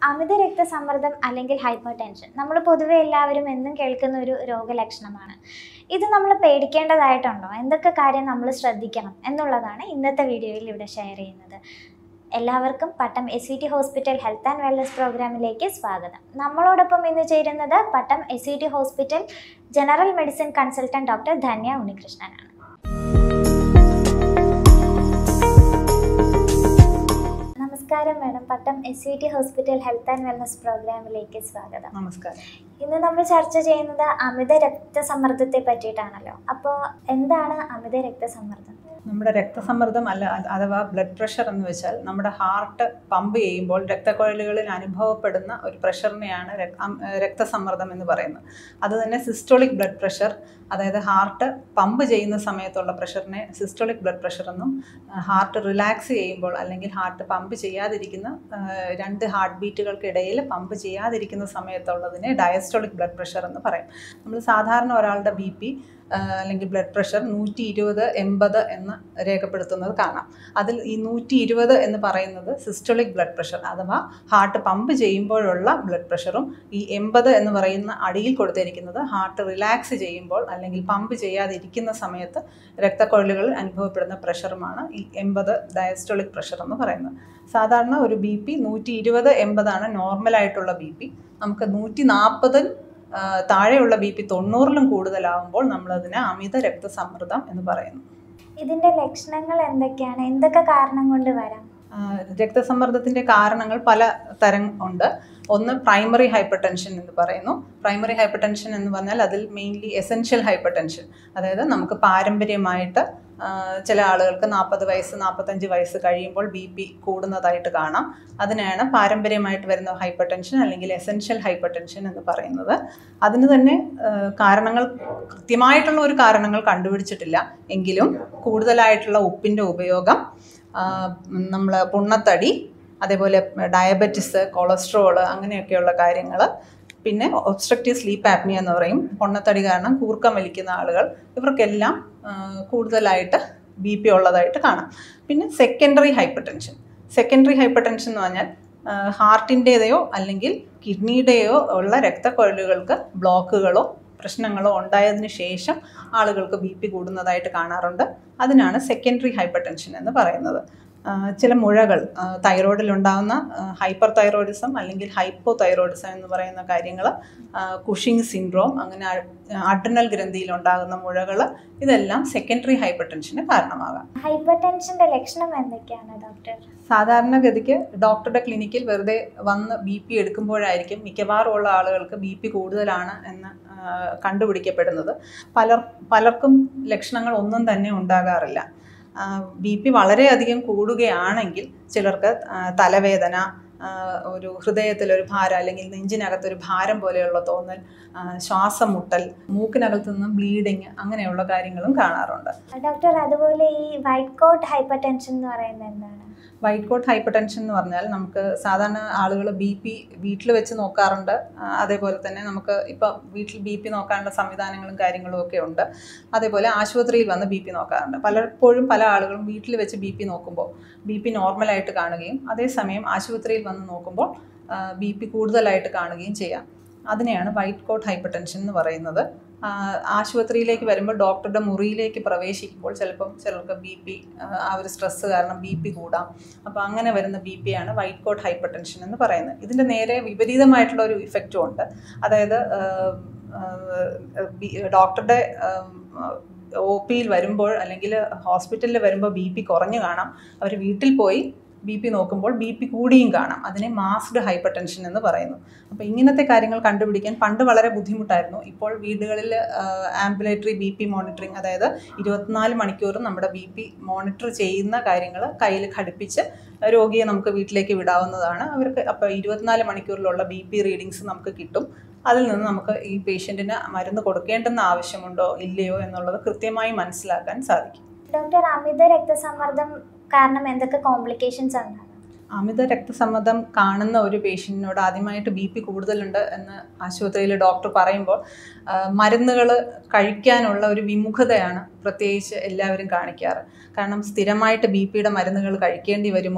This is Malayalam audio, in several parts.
അമിത രക്തസമ്മർദ്ദം അല്ലെങ്കിൽ ഹൈപ്പർ ടെൻഷൻ നമ്മൾ പൊതുവെ എല്ലാവരും എന്നും കേൾക്കുന്ന ഒരു രോഗലക്ഷണമാണ് ഇത് നമ്മൾ പേടിക്കേണ്ടതായിട്ടുണ്ടോ എന്തൊക്കെ കാര്യം നമ്മൾ ശ്രദ്ധിക്കണം എന്നുള്ളതാണ് ഇന്നത്തെ വീഡിയോയിൽ ഇവിടെ ഷെയർ ചെയ്യുന്നത് എല്ലാവർക്കും Pattom S V T hospital health and wellness പ്രോഗ്രാമിലേക്ക് സ്വാഗതം നമ്മളോടൊപ്പം ഇന്ന് ചേരുന്നത് Pattom S V T hospital general medicine consultant doctor Dhanya ഉണ്ണികൃഷ്ണനാണ് നമസ്കാരം madam Pattom S V T hospital health and wellness പ്രോഗ്രാമിലേക്ക് സ്വാഗതം നമസ്കാരം ഇന്ന് നമ്മൾ ചർച്ച ചെയ്യുന്നത് അമിത രക്തസമ്മർദ്ദത്തെ പറ്റിയിട്ടാണല്ലോ അപ്പോൾ എന്താണ് അമിത രക്തസമ്മർദ്ദം നമ്മുടെ രക്തസമ്മർദ്ദം അല്ല അ- അഥവാ ബ്ലഡ് പ്രഷർ എന്ന് വെച്ചാൽ നമ്മുടെ ഹാർട്ട് പമ്പ് ചെയ്യുമ്പോൾ രക്തക്കുഴലുകളിൽ അനുഭവപ്പെടുന്ന ഒരു പ്രഷറിനെയാണ് രക്- അം- ഏഹ് രക്തസമ്മർദ്ദം എന്ന് പറയുന്നത് അത് തന്നെ സിസ്റ്റോളിക് ബ്ലഡ് പ്രഷർ അതായത് ഹാർട്ട് പമ്പ് ചെയ്യുന്ന സമയത്തുള്ള പ്രഷറിനെ സിസ്റ്റോളിക് ബ്ലഡ് പ്രഷർ എന്നും ഹാർട്ട് റിലാക്സ് ചെയ്യുമ്പോൾ അല്ലെങ്കിൽ ഹാർട്ട് പമ്പ് ചെയ്യാതിരിക്കുന്ന ഏഹ് രണ്ട് ഹാർട്ട് ബീറ്റുകൾക്കിടയിൽ പമ്പ് ചെയ്യാതിരിക്കുന്ന സമയത്തുള്ളതിനെ ഡയസ്റ്റോളിക് ബ്ലഡ് പ്രഷർ എന്ന് പറയും നമ്മൾ സാധാരണ ഒരാളുടെ ബി പി അല്ലെങ്കിൽ ബ്ലഡ് പ്രഷർ നൂറ്റി ഇരുപത് എൺപത് എന്ന് രേഖപ്പെടുത്തുന്നത് കാണാം അതിൽ ഈ നൂറ്റി ഇരുപത് എന്ന് പറയുന്നത് സിസ്റ്റോളിക് ബ്ലഡ് പ്രഷർ അഥവാ ഹാർട്ട് പമ്പ് ചെയ്യുമ്പോഴുള്ള ബ്ലഡ് പ്രഷറും ഈ എൺപത് എന്ന് പറയുന്ന അടിയിൽ കൊടുത്തിരിക്കുന്നത് ഹാർട്ട് റിലാക്സ് ചെയ്യുമ്പോൾ അല്ലെങ്കിൽ പമ്പ് ചെയ്യാതിരിക്കുന്ന സമയത്ത് രക്തക്കൊഴലുകളിൽ അനുഭവപ്പെടുന്ന പ്രഷറുമാണ് ഈ എൺപത് ഡയസ്റ്റോളിക് പ്രഷർ എന്ന് പറയുന്നത് സാധാരണ ഒരു ബി പി നൂറ്റി ഇരുപത് എൺപതാണ് നോർമലായിട്ടുള്ള ബി പി നമുക്ക് നൂറ്റി നാൽപ്പതിൽ താഴെയുള്ള ബി പി തൊണ്ണൂറിലും കൂടുതലാവുമ്പോൾ നമ്മളതിനെ അമിത രക്തസമ്മർദ്ദം എന്ന് പറയുന്നു ഇതിന്റെ ലക്ഷണങ്ങൾ എന്തൊക്കെയാണ് എന്തൊക്കെ കാരണം കൊണ്ട് വരാം ആ, രക്തസമ്മർദ്ദത്തിൻ്റെ കാരണങ്ങൾ പല തരം ഉണ്ട് ഒന്ന് പ്രൈമറി ഹൈപ്പർ ടെൻഷൻ എന്ന് പറയുന്നു പ്രൈമറി ഹൈപ്പർ ടെൻഷൻ എന്ന് പറഞ്ഞാൽ അതിൽ മെയിൻലി എസെൻഷ്യൽ ഹൈപ്പർ ടെൻഷൻ അതായത് നമുക്ക് പാരമ്പര്യമായിട്ട് ആ, ചില ആളുകൾക്ക് നാൽപ്പത് വയസ്സ് നാൽപ്പത്തഞ്ച് വയസ്സ് കഴിയുമ്പോൾ ബി പി കൂടുന്നതായിട്ട് കാണാം അതിനെയാണ് പാരമ്പര്യമായിട്ട് വരുന്ന ഹൈപ്പർ ടെൻഷൻ അല്ലെങ്കിൽ എസെൻഷ്യൽ ഹൈപ്പർ ടെൻഷൻ എന്ന് പറയുന്നത് അതിന് തന്നെ ആ, കാരണങ്ങൾ കൃത്യമായിട്ടുള്ള ഒരു കാരണങ്ങൾ കണ്ടുപിടിച്ചിട്ടില്ല എങ്കിലും കൂടുതലായിട്ടുള്ള ഉപ്പിൻ്റെ ഉപയോഗം നമ്മൾ പുണ്ണത്തടി അതേപോലെ ഡയബറ്റിസ് കൊളസ്ട്രോൾ അങ്ങനെയൊക്കെയുള്ള കാര്യങ്ങൾ പിന്നെ ഒബ്സ്ട്രക്റ്റീവ് സ്ലീപ്പ് ആപ്നിയ എന്ന് പറയും പൊണ്ണത്തടി കാരണം കൂർക്കം വലിക്കുന്ന ആളുകൾ ഇവർക്കെല്ലാം ആ, കൂടുതലായിട്ട് ബി പി ഉള്ളതായിട്ട് കാണാം പിന്നെ secondary hypertension secondary hypertension എന്ന് പറഞ്ഞാൽ ഹാർട്ടിൻ്റെതയോ അല്ലെങ്കിൽ കിഡ്നിയുടെയോ ഉള്ള രക്തക്കൊഴലുകൾക്ക് ബ്ലോക്കുകളോ പ്രശ്നങ്ങളോ ഉണ്ടായതിനു ശേഷം ആളുകൾക്ക് ബി പി കൂടുന്നതായിട്ട് കാണാറുണ്ട് അതിനാണ് സെക്കൻഡറി ഹൈപ്പർ ടെൻഷൻ എന്ന് പറയുന്നത് ആ, ചില മുഴകൾ തൈറോയിഡിൽ ഉണ്ടാകുന്ന ഹൈപ്പർ തൈറോയിഡിസം അല്ലെങ്കിൽ ഹൈപ്പോ തൈറോയിഡിസം എന്ന് പറയുന്ന കാര്യങ്ങൾ കുഷിങ് സിൻഡ്രോം അങ്ങനെ അഡ്രിനൽ ഗ്രന്ഥിയിൽ ഉണ്ടാകുന്ന മുഴകൾ ഇതെല്ലാം സെക്കൻഡറി ഹൈപ്പർ ടെൻഷന് കാരണമാകാം ഹൈപ്പർ ടെൻഷന്റെ ലക്ഷണം എന്തൊക്കെയാണ് ഡോക്ടർ സാധാരണഗതിക്ക് ഡോക്ടറുടെ ക്ലിനിക്കിൽ വെറുതെ വന്ന് ബി പി എടുക്കുമ്പോഴായിരിക്കും മിക്കവാറും ഉള്ള ആളുകൾക്ക് ബി പി കൂടുതലാണ് എന്ന് ആ, കണ്ടുപിടിക്കപ്പെടുന്നത് പലർ പലർക്കും ലക്ഷണങ്ങൾ ഒന്നും തന്നെ ഉണ്ടാകാറില്ല ബി പി വളരെയധികം കൂടുകയാണെങ്കിൽ ചിലർക്ക് ആ, തലവേദന ആ, ഒരു ഹൃദയത്തിലൊരു ഭാരം അല്ലെങ്കിൽ നെഞ്ചിനകത്തൊരു ഭാരം പോലെയുള്ള തോന്നൽ ആ, ശ്വാസം മുട്ടൽ മൂക്കിനകത്തു നിന്നും ബ്ലീഡിങ് അങ്ങനെയുള്ള കാര്യങ്ങളും കാണാറുണ്ട് ഡോക്ടർ അതുപോലെ ഈ വൈറ്റ് കോട്ട് ഹൈപ്പർ ടെൻഷൻ എന്ന് പറയുന്നത് എന്താണ് വൈറ്റ് കോട്ട് ഹൈപ്പർ ടെൻഷൻ എന്ന് പറഞ്ഞാൽ നമുക്ക് സാധാരണ ആളുകൾ ബി പി വീട്ടിൽ വെച്ച് നോക്കാറുണ്ട് ആ, അതേപോലെ തന്നെ നമുക്ക് ഇപ്പം വീട്ടിൽ ബി പി നോക്കാനുള്ള സംവിധാനങ്ങളും കാര്യങ്ങളും ഒക്കെ ഉണ്ട് അതേപോലെ ആശുപത്രിയിൽ വന്ന് ബി പി നോക്കാറുണ്ട് പലപ്പോഴും പല ആളുകളും വീട്ടിൽ വെച്ച് ബി പി നോക്കുമ്പോൾ ബി പി നോർമലായിട്ട് കാണുകയും അതേസമയം ആശുപത്രിയിൽ വന്ന് നോക്കുമ്പോൾ ബി പി കൂടുതലായിട്ട് കാണുകയും ചെയ്യാം അതിനെയാണ് വൈറ്റ് കോട്ട് ഹൈപ്പർ ടെൻഷൻ എന്ന് പറയുന്നത് ആ, ആശുപത്രിയിലേക്ക് വരുമ്പോൾ ഡോക്ടറുടെ മുറിയിലേക്ക് പ്രവേശിക്കുമ്പോൾ ചിലപ്പം ചിലർക്ക് ബി പി ആ ഒരു സ്ട്രെസ്സ് കാരണം ബി പി കൂടാം അപ്പോൾ അങ്ങനെ വരുന്ന ബി പി ആണ് വൈറ്റ് കോട്ട് ഹൈപ്പർ ടെൻഷൻ എന്ന് പറയുന്നത് ഇതിൻ്റെ നേരെ വിപരീതമായിട്ടുള്ള ഒരു ഇഫക്റ്റും ഉണ്ട് അതായത് ആ, ആ, ബി- ഡോക്ടറുടെ ഒ പിയിൽ വരുമ്പോൾ അല്ലെങ്കിൽ ഹോസ്പിറ്റലിൽ വരുമ്പോൾ ബി പി കുറഞ്ഞു കാണാം അവർ വീട്ടിൽ പോയി ബി പി നോക്കുമ്പോൾ ബി പി കൂടിയും കാണാം അതിനെ മാസ്ഡ് ഹൈപ്പർ ടെൻഷൻ എന്ന് പറയുന്നു അപ്പോൾ ഇങ്ങനത്തെ കാര്യങ്ങൾ കണ്ടുപിടിക്കാൻ പണ്ട് വളരെ ബുദ്ധിമുട്ടായിരുന്നു ഇപ്പോൾ വീടുകളിൽ ആംബുലേറ്ററി ബി പി മോണിറ്ററിങ് അതായത് ഇരുപത്തിനാല് മണിക്കൂറും നമ്മുടെ ബി പി മോണിറ്റർ ചെയ്യുന്ന കാര്യങ്ങൾ കയ്യിൽ ഘടിപ്പിച്ച് രോഗിയെ നമുക്ക് വീട്ടിലേക്ക് വിടാവുന്നതാണ് അവർക്ക് അപ്പോൾ ഇരുപത്തിനാല് മണിക്കൂറിലുള്ള ബി പി റീഡിങ്സ് നമുക്ക് കിട്ടും അതിൽ നിന്ന് നമുക്ക് ഈ പേഷ്യൻറ്റിന് മരുന്ന് കൊടുക്കേണ്ടെന്ന ആവശ്യമുണ്ടോ ഇല്ലയോ എന്നുള്ളത് കൃത്യമായി മനസ്സിലാക്കാൻ സാധിക്കും ഡോക്ടർ അമിത രക്തസമ്മർദ്ദം കാരണം എന്തൊക്കെ കോംപ്ലിക്കേഷൻസ് ഉണ്ടാകും അമിത രക്തസമ്മർദ്ദം കാണുന്ന ഒരു പേഷ്യൻറ്റിനോട് ആദ്യമായിട്ട് ബി പി കൂടുതലുണ്ട് എന്ന് ആശുപത്രിയിൽ ഡോക്ടർ പറയുമ്പോൾ മരുന്നുകൾ കഴിക്കാനുള്ള ഒരു വിമുഖതയാണ് പ്രത്യേകിച്ച് എല്ലാവരും കാണിക്കാറ് കാരണം സ്ഥിരമായിട്ട് ബി പിയുടെ മരുന്നുകൾ കഴിക്കേണ്ടി വരുമോ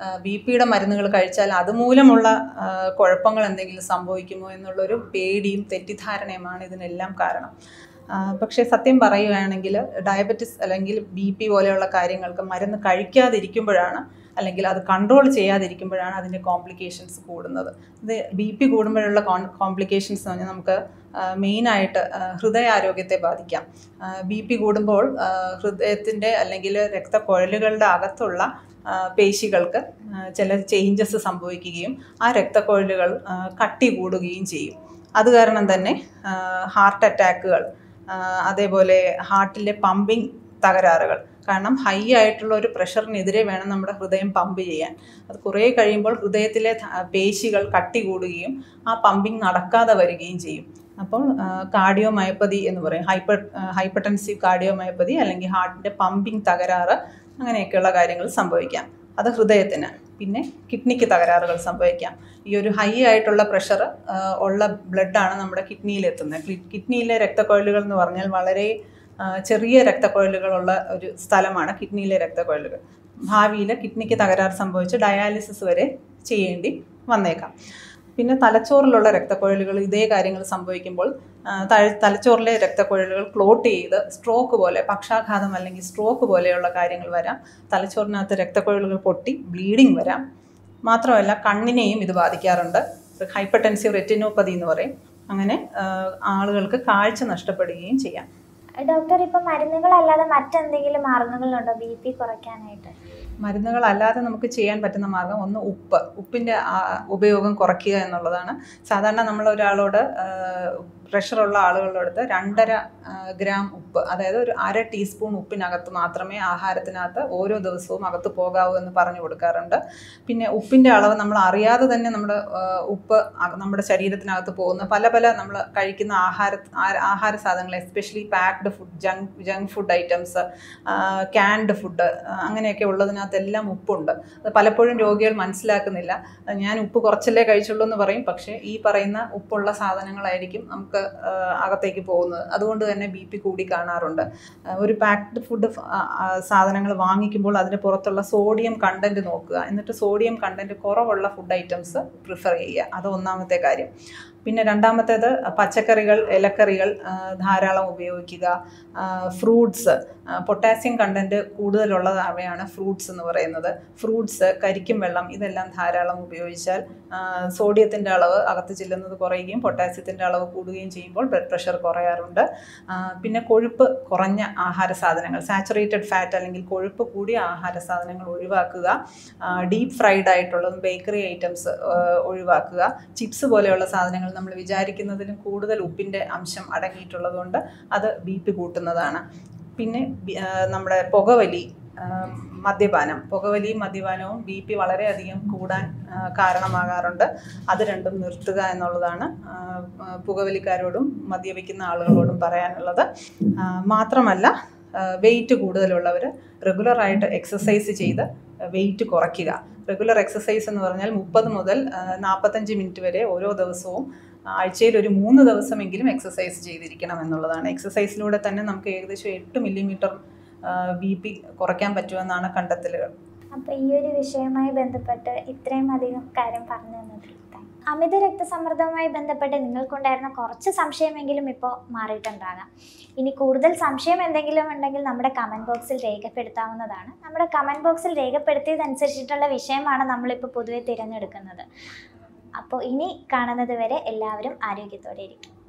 ബി പിയുടെ മരുന്നുകൾ കഴിച്ചാൽ അതുമൂലമുള്ള ആ, കുഴപ്പങ്ങൾ എന്തെങ്കിലും സംഭവിക്കുമോ എന്നുള്ളൊരു പേടിയും തെറ്റിദ്ധാരണയുമാണ് ഇതിനെല്ലാം കാരണം ആ, പക്ഷേ സത്യം പറയുകയാണെങ്കിൽ ഡയബറ്റിസ് അല്ലെങ്കിൽ ബി പി പോലെയുള്ള കാര്യങ്ങൾക്ക് മരുന്ന് കഴിക്കാതിരിക്കുമ്പോഴാണ് അല്ലെങ്കിൽ അത് കൺട്രോൾ ചെയ്യാതിരിക്കുമ്പോഴാണ് അതിൻ്റെ കോംപ്ലിക്കേഷൻസ് കൂടുന്നത് ഇത് ബി പി കൂടുമ്പോഴുള്ള കോംപ്ലിക്കേഷൻസ് എന്ന് പറഞ്ഞാൽ നമുക്ക് മെയിനായിട്ട് ഹൃദയാരോഗ്യത്തെ ബാധിക്കാം ബി പി കൂടുമ്പോൾ ഹൃദയത്തിൻ്റെ അല്ലെങ്കിൽ രക്തക്കുഴലുകളുടെ അകത്തുള്ള ആ, പേശികൾക്ക് ആ, ചില ചേഞ്ചസ് സംഭവിക്കുകയും ആ രക്തക്കുഴലുകൾ ആ, കട്ടി കൂടുകയും ചെയ്യും അത് കാരണം തന്നെ ഹാർട്ട് അറ്റാക്കുകൾ അതേപോലെ ഹാർട്ടിലെ പമ്പിങ് തകരാറുകൾ കാരണം ഹൈ ആയിട്ടുള്ള ഒരു പ്രഷറിനെതിരെ വേണം നമ്മുടെ ഹൃദയം പമ്പ് ചെയ്യാൻ അത് കുറേ കഴിയുമ്പോൾ ഹൃദയത്തിലെ ധ- പേശികൾ കട്ടി കൂടുകയും ആ പമ്പിങ് നടക്കാതെ വരികയും ചെയ്യും അപ്പോൾ കാർഡിയോമയോപ്പതി എന്ന് പറയും ഹൈപ്പർ ഹൈപ്പർടെൻസീവ് കാർഡിയോമയോപ്പതി അല്ലെങ്കിൽ ഹാർട്ടിൻ്റെ പമ്പിങ് തകരാറ് അങ്ങനെയൊക്കെയുള്ള കാര്യങ്ങൾ സംഭവിക്കാം അത് ഹൃദയത്തിന് പിന്നെ കിഡ്നിക്ക് തകരാറുകൾ സംഭവിക്കാം ഈ ഒരു ഹൈ ആയിട്ടുള്ള പ്രഷർ ഉള്ള ബ്ലഡാണ് നമ്മുടെ കിഡ്നിയിൽ എത്തുന്നത് കിഡ്നിയിലെ രക്തക്കൊഴലുകൾ എന്ന് പറഞ്ഞാൽ വളരെ ആ, ചെറിയ രക്തക്കൊഴലുകളുള്ള ഒരു സ്ഥലമാണ് കിഡ്നിയിലെ രക്തക്കൊഴലുകൾ ഭാവിയിൽ കിഡ്നിക്ക് തകരാറ് സംഭവിച്ച് ഡയാലിസിസ് വരെ ചെയ്യേണ്ടി വന്നേക്കാം പിന്നെ തലച്ചോറിലുള്ള രക്തക്കുഴലുകൾ ഇതേ കാര്യങ്ങൾ സംഭവിക്കുമ്പോൾ ആ, തല- തലച്ചോറിലെ രക്തക്കുഴലുകൾ ക്ലോട്ട് ചെയ്ത് സ്ട്രോക്ക് പോലെ പക്ഷാഘാതം അല്ലെങ്കിൽ സ്ട്രോക്ക് പോലെയുള്ള കാര്യങ്ങൾ വരാം തലച്ചോറിനകത്ത് രക്തക്കുഴലുകൾ പൊട്ടി ബ്ലീഡിങ് വരാം മാത്രമല്ല കണ്ണിനെയും ഇത് ബാധിക്കാറുണ്ട് ഹൈപ്പർടെൻസീവ് റെറ്റിനോപ്പതി എന്ന് പറയും അങ്ങനെ ആ, ആളുകൾക്ക് കാഴ്ച നഷ്ടപ്പെടുകയും ചെയ്യാം ഡോക്ടർ ഇപ്പൊ മരുന്നുകളല്ലാതെ മറ്റെന്തെങ്കിലും മാർഗങ്ങളുണ്ടോ ബി പി കുറയ്ക്കാനായിട്ട് മരുന്നുകളല്ലാതെ നമുക്ക് ചെയ്യാൻ പറ്റുന്ന മാർഗം ഒന്ന് ഉപ്പ് ഉപ്പിൻ്റെ ഉപയോഗം കുറയ്ക്കുക എന്നുള്ളതാണ് സാധാരണ നമ്മൾ ഒരാളോട് പ്രഷറുള്ള ആളുകളുടെ അടുത്ത് രണ്ടര ആ, ഗ്രാം ഉപ്പ് അതായത് ഒരു അര ടീസ്പൂൺ ഉപ്പിനകത്ത് മാത്രമേ ആഹാരത്തിനകത്ത് ഓരോ ദിവസവും അകത്ത് പോകാവൂ എന്ന് പറഞ്ഞു കൊടുക്കാറുണ്ട് പിന്നെ ഉപ്പിൻ്റെ അളവ് നമ്മൾ അറിയാതെ തന്നെ നമ്മുടെ ആ, ഉപ്പ് അക- നമ്മുടെ ശരീരത്തിനകത്ത് പോകുന്ന പല പല നമ്മൾ കഴിക്കുന്ന ആഹാര ആ- ആഹാര സാധനങ്ങൾ especially packed food junk junk food items canned food അങ്ങനെയൊക്കെ ഉള്ളതിനകത്തെല്ലാം ഉപ്പുണ്ട് അത് പലപ്പോഴും രോഗികൾ മനസ്സിലാക്കുന്നില്ല അത് ഞാൻ ഉപ്പ് കുറച്ചല്ലേ കഴിച്ചുള്ളൂ എന്ന് പറയും പക്ഷേ ഈ പറയുന്ന ഉപ്പുള്ള സാധനങ്ങളായിരിക്കും നമുക്ക് ആ, അകത്തേക്ക് പോകുന്നത് അതുകൊണ്ട് തന്നെ ബി പി കൂടി കാണാറുണ്ട് ആ, ഒരു പാക്ഡ് ഫുഡ് സാധനങ്ങൾ വാങ്ങിക്കുമ്പോൾ അതിന് പുറത്തുള്ള സോഡിയം കണ്ടന്റ് നോക്കുക എന്നിട്ട് സോഡിയം കണ്ടന്റ് കുറവുള്ള ഫുഡ് ഐറ്റംസ് പ്രിഫർ ചെയ്യുക അത് ഒന്നാമത്തെ കാര്യം പിന്നെ രണ്ടാമത്തേത് പച്ചക്കറികൾ ഇലക്കറികൾ ആ, ധാരാളം ഉപയോഗിക്കുക ഫ്രൂട്ട്സ് പൊട്ടാസ്യം കണ്ടന്റ് കൂടുതലുള്ളതാവയാണ് ഫ്രൂട്ട്സ് എന്ന് പറയുന്നത് ഫ്രൂട്ട്സ് കരിക്കും വെള്ളം ഇതെല്ലാം ധാരാളം ഉപയോഗിച്ചാൽ സോഡിയത്തിൻ്റെ അളവ് അകത്ത് ചെല്ലുന്നത് കുറയുകയും പൊട്ടാസ്യത്തിൻ്റെ അളവ് കൂടുകയും ചെയ്യുമ്പോൾ ബ്ലഡ് പ്രഷർ കുറയാറുണ്ട് ആ, പിന്നെ കൊഴുപ്പ് കുറഞ്ഞ ആഹാര സാധനങ്ങൾ സാച്ചുറേറ്റഡ് ഫാറ്റ് അല്ലെങ്കിൽ കൊഴുപ്പ് കൂടിയ ആഹാര സാധനങ്ങൾ ഒഴിവാക്കുക ഡീപ്പ് ഫ്രൈഡ് ആയിട്ടുള്ളതും ബേക്കറി ഐറ്റംസ് ഒഴിവാക്കുക ചിപ്സ് പോലെയുള്ള സാധനങ്ങൾ നമ്മൾ വിചാരിക്കുന്നതിലും കൂടുതൽ ഉപ്പിൻ്റെ അംശം അടങ്ങിയിട്ടുള്ളതുകൊണ്ട് അത് ബി പി കൂട്ടുന്നതാണ് പിന്നെ ബി- ആ, നമ്മുടെ പുകവലി ആ, മദ്യപാനം പുകവലിയും മദ്യപാനവും ബി പി വളരെയധികം കൂടാൻ ആ, കാരണമാകാറുണ്ട് അത് രണ്ടും നിർത്തുക എന്നുള്ളതാണ് ആ, ആ, പുകവലിക്കാരോടും മദ്യപിക്കുന്ന ആളുകളോടും പറയാനുള്ളത് ആ, മാത്രമല്ല വെയിറ്റ് കൂടുതലുള്ളവർ റെഗുലറായിട്ട് എക്സസൈസ് ചെയ്ത് വെയിറ്റ് കുറയ്ക്കുക റെഗുലർ എക്സസൈസ് എന്ന് പറഞ്ഞാൽ മുപ്പത് മുതൽ നാൽപ്പത്തഞ്ച് മിനിറ്റ് വരെ ഓരോ ദിവസവും ആഴ്ചയിൽ ഒരു മൂന്ന് ദിവസമെങ്കിലും എക്സസൈസ് ചെയ്തിരിക്കണം എന്നുള്ളതാണ് എക്സസൈസിലൂടെ തന്നെ നമുക്ക് ഏകദേശം എട്ട് മില്ലിമീറ്റർ ബി പി കുറയ്ക്കാൻ പറ്റുമെന്നാണ് കണ്ടെത്തലുകൾ അപ്പൊ ഈ ഒരു വിഷയവുമായി ബന്ധപ്പെട്ട് ഇത്രയും അധികം കാര്യം പറഞ്ഞു തന്നതിൽ thank you. അമിത രക്തസമ്മർദ്ദവുമായി ബന്ധപ്പെട്ട് നിങ്ങൾക്കുണ്ടായിരുന്ന കുറച്ച് സംശയമെങ്കിലും ഇപ്പോൾ മാറിയിട്ടുണ്ടാകാം ഇനി കൂടുതൽ സംശയം എന്തെങ്കിലും ഉണ്ടെങ്കിൽ നമ്മുടെ കമൻറ്റ് ബോക്സിൽ രേഖപ്പെടുത്താവുന്നതാണ് നമ്മുടെ കമൻറ്റ് ബോക്സിൽ രേഖപ്പെടുത്തിയതനുസരിച്ചിട്ടുള്ള വിഷയമാണ് നമ്മളിപ്പോൾ പൊതുവെ തിരഞ്ഞെടുക്കുന്നത് അപ്പോൾ ഇനി കാണുന്നത് വരെ എല്ലാവരും ആരോഗ്യത്തോടെ ഇരിക്കും